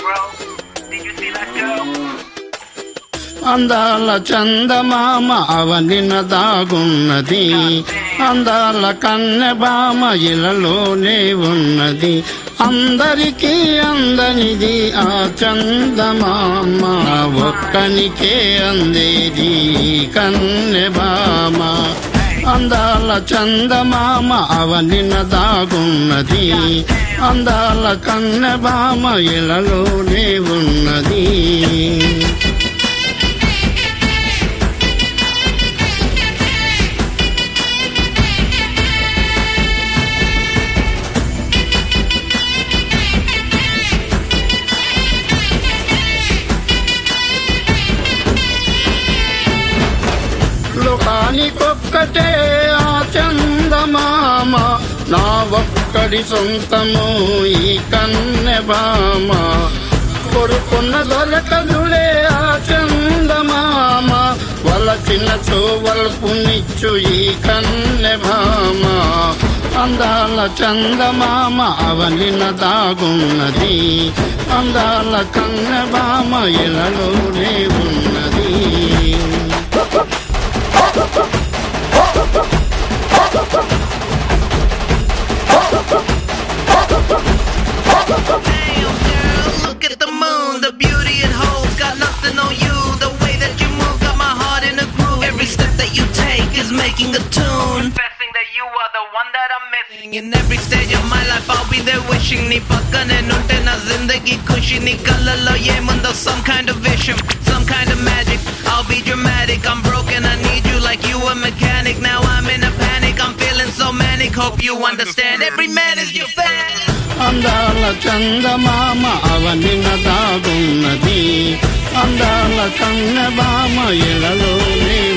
bro. Did you see that girl? అందాల చందమామ అవనిన దాగున్నది అందాల కన్నెబామ ఇలలోనే ఉన్నది అందరికీ అందనిది ఆ చందమామ ఒక్కనికే అందేది కన్నెబామ అందాల చందమామ అవనిన దాగున్నది అందాల కన్నెబామ ఇలలోనే ఉన్నది లోకానికొక్కటే ఆ చందమామ నా ఒక్కడి సొంతము ఈ కన్నెబామ కొడుకున్న దొరకదులే ఆ చందమామ వలచిన చూవల్పునిచ్చు ఈ కన్నెబామ అందాల చందమామ అవనిన దాగున్నది అందాల కన్నెబామ ఇలలోనే ఉన్నది Damn, girl, look at the moon. The beauty it holds got nothing on you. The way that you move got my heart in a groove. Every step that you take is making a tune. Confessing that you are the one that I'm missing. In every stage of my life, I'll be there wishing నీ పక్కనే నుంటే నా జిందగీ ఖుషి నీ కళ్ళల్లో ఏముందో some kind of vision, some kind of magic. I'll be dramatic, I'm broken, I need you like you a mechanic. Now I'm in a panic, I'm feeling so manic. Hope you understand. Every man is your fan. అందాల చందమామ అవనిన దాగున్నది అందాల కన్నెబామ ఇలలోనే